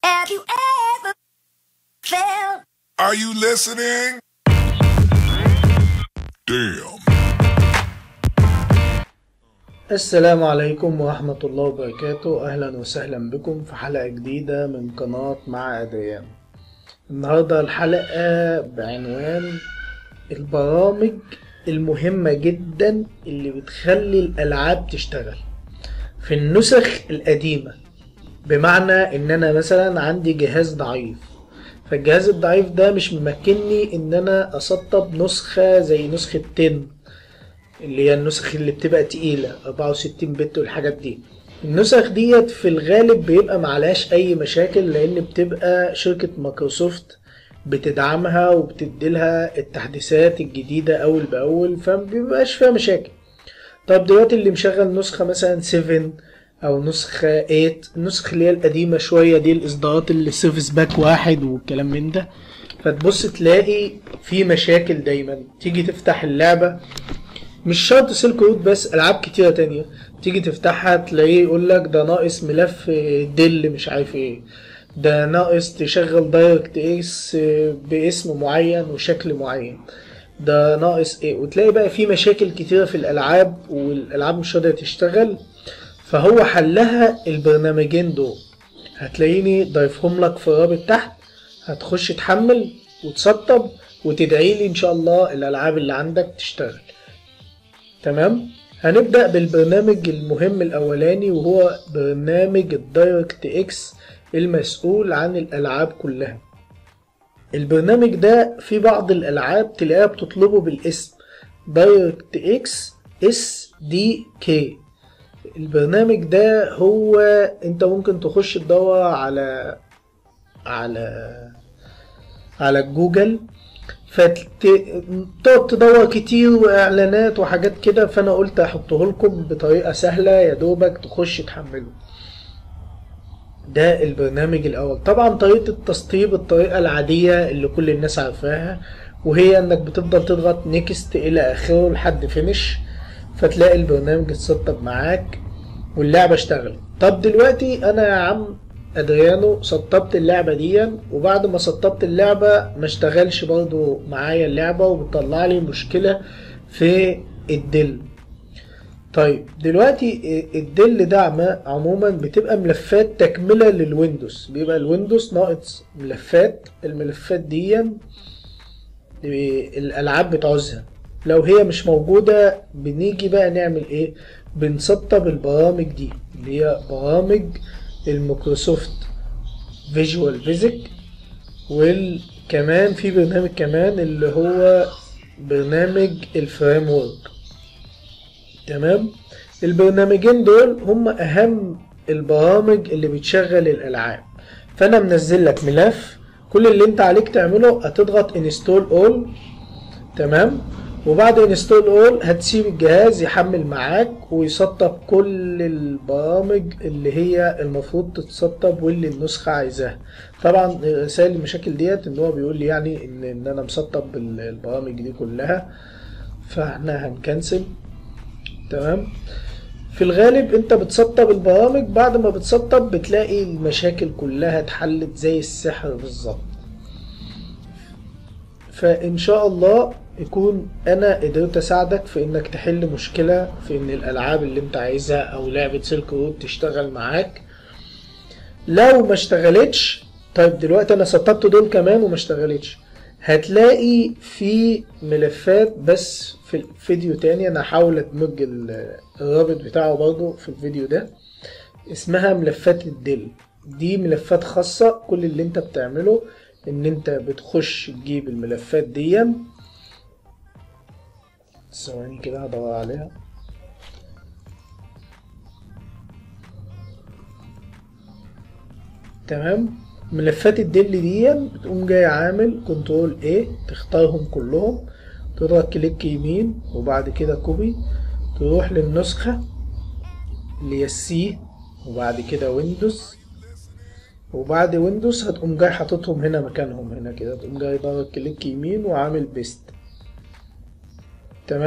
Have you ever felt Are you listening? Damn. السلام عليكم ورحمة الله وبركاته أهلا وسهلا بكم في حلقة جديدة من قناة مع أدريان النهاردة الحلقة بعنوان البرامج المهمة جدا اللي بتخلي الألعاب تشتغل في النسخ القديمة بمعنى إن أنا مثلا عندي جهاز ضعيف فالجهاز الضعيف ده مش ممكنني إن أنا أسطب نسخة زي نسخة 10 اللي هي النسخ اللي بتبقى تقيلة 64 بت والحاجات دي النسخ ديت في الغالب بيبقى معلهاش أي مشاكل لأن بتبقى شركة مايكروسوفت بتدعمها وبتديلها التحديثات الجديدة أول بأول فمبيبقاش فيها مشاكل طب دلوقتي اللي مشغل نسخة مثلا 7 أو نسخة 8 النسخ اللي هي القديمة شوية دي الإصدارات اللي سيرفيس باك واحد والكلام من ده فتبص تلاقي في مشاكل دايما تيجي تفتح اللعبة مش شرط سلك رود بس العاب كتيره تانية تيجي تفتحها تلاقيه يقول لك ده ناقص ملف دل مش عارف ايه ده ناقص تشغل دايركت اكس باسم معين وشكل معين ده ناقص ايه وتلاقي بقى في مشاكل كتيره في الالعاب والالعاب مش راضيه تشتغل فهو حلها البرنامجين دول هتلاقيني ضايفهم لك في الرابط تحت هتخش تحمل وتسطب وتدعي لي ان شاء الله الالعاب اللي عندك تشتغل تمام هنبدأ بالبرنامج المهم الأولاني وهو برنامج الدايركت اكس المسؤول عن الألعاب كلها البرنامج ده في بعض الألعاب تلاقيها بتطلبه بالاسم دايركت اكس اس دي كي البرنامج ده هو انت ممكن تخش تدور على على على جوجل فتقعد تدور كتير واعلانات وحاجات كده فانا قلت احطه لكم بطريقه سهله يا دوبك تخش تحمله ده البرنامج الاول طبعا طريقه التسطيب الطريقه العاديه اللي كل الناس عارفاها وهي انك بتفضل تضغط نيكست الى اخره لحد فينش فتلاقي البرنامج اتسطب معاك واللعبه اشتغلت طب دلوقتي انا يا عم ادريانو سطبت اللعبة دي وبعد ما سطبت اللعبة ما اشتغلش برضو معايا اللعبة وبتطلع لي مشكلة في الدل طيب دلوقتي الدل ده عموما بتبقى ملفات تكملة للويندوز بيبقى الويندوز ناقص ملفات الملفات دي الالعاب بتعوزها لو هي مش موجودة بنيجي بقى نعمل ايه بنسطب البرامج دي اللي هي برامج الميكروسوفت فيجوال بيزك وكمان في برنامج كمان اللي هو برنامج الفريم ورك تمام البرنامجين دول هم اهم البرامج اللي بتشغل الالعاب فانا منزل لك ملف كل اللي انت عليك تعمله هتضغط انستول اول تمام وبعد انستول اول هتسيب الجهاز يحمل معاك ويسطب كل البرامج اللي هي المفروض تتسطب واللي النسخة عايزاها طبعا رسائل المشاكل ديت ان هو بيقول لي يعني ان, إن انا مسطب البرامج دي كلها فاحنا هنكنسل تمام في الغالب انت بتسطب البرامج بعد ما بتسطب بتلاقي المشاكل كلها اتحلت زي السحر بالظبط فان شاء الله يكون انا قدرت اساعدك في انك تحل مشكلة في ان الالعاب اللي انت عايزها او لعبة سلك رود تشتغل معاك لو ما اشتغلتش طيب دلوقتي انا سطبت دول كمان وما اشتغلتش هتلاقي في ملفات بس في الفيديو تاني انا هحاول ادمج الرابط بتاعه برضو في الفيديو ده اسمها ملفات الدل دي ملفات خاصة كل اللي انت بتعمله ان انت بتخش تجيب الملفات دي ثواني كده هدور عليها تمام ملفات الدل دي بتقوم جاي عامل كنترول A تختارهم كلهم تضغط كليك يمين وبعد كده كوبي تروح للنسخة اللي هي السي وبعد كده ويندوز وبعد ويندوز هتقوم جاي حاططهم هنا مكانهم هنا كده تقوم جاي ضغط كليك يمين وعامل بيست تمام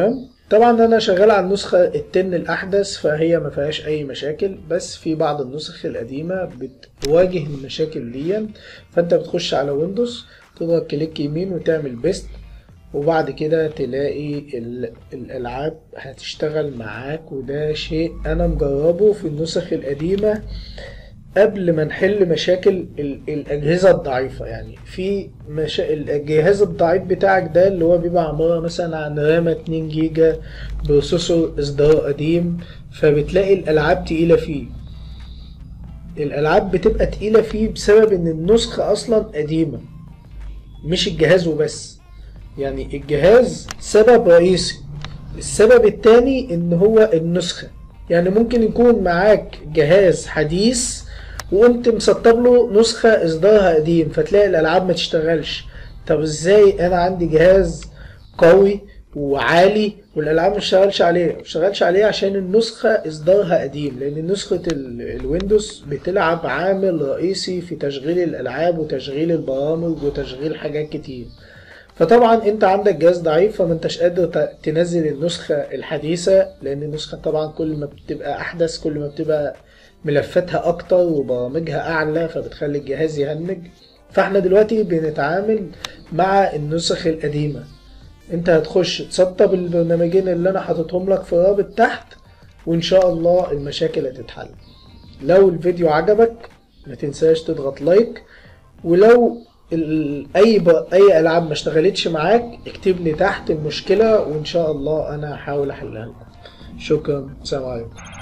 طبعا انا شغال على النسخة التن الاحدث فهي ما فيهاش اي مشاكل بس في بعض النسخ القديمة بتواجه المشاكل دي فانت بتخش على ويندوز تضغط كليك يمين وتعمل بيست وبعد كده تلاقي ال- الالعاب هتشتغل معاك وده شيء انا مجربه في النسخ القديمة قبل ما نحل مشاكل ال- الأجهزة الضعيفة يعني في مشا... الجهاز الضعيف بتاعك ده اللي هو بيبقى عبارة مثلا عن رامة 2 جيجا بروسيسور إصدار قديم فبتلاقي الألعاب تقيلة فيه الألعاب بتبقى تقيلة فيه بسبب إن النسخة أصلا قديمة مش الجهاز وبس يعني الجهاز سبب رئيسي السبب التاني ان هو النسخة يعني ممكن يكون معاك جهاز حديث وقمت مسطب له نسخة اصدارها قديم فتلاقي الالعاب ما تشتغلش طب ازاي انا عندي جهاز قوي وعالي والالعاب ما اشتغلش عليه ما اشتغلش عليه عشان النسخة اصدارها قديم لان نسخة ال- الويندوز بتلعب عامل رئيسي في تشغيل الالعاب وتشغيل البرامج وتشغيل حاجات كتير فطبعا انت عندك جهاز ضعيف فما انتش قادر ت- تنزل النسخة الحديثة لان النسخة طبعا كل ما بتبقى احدث كل ما بتبقى ملفاتها اكتر وبرامجها اعلى فبتخلي الجهاز يهنج فاحنا دلوقتي بنتعامل مع النسخ القديمة انت هتخش تسطب البرنامجين اللي انا حاططهم لك في رابط تحت وان شاء الله المشاكل هتتحل لو الفيديو عجبك ما تنساش تضغط لايك ولو ال- اي ب... اي العاب ما اشتغلتش معاك اكتب لي تحت المشكله وان شاء الله انا هحاول احلها لكم شكرا سلام عليكم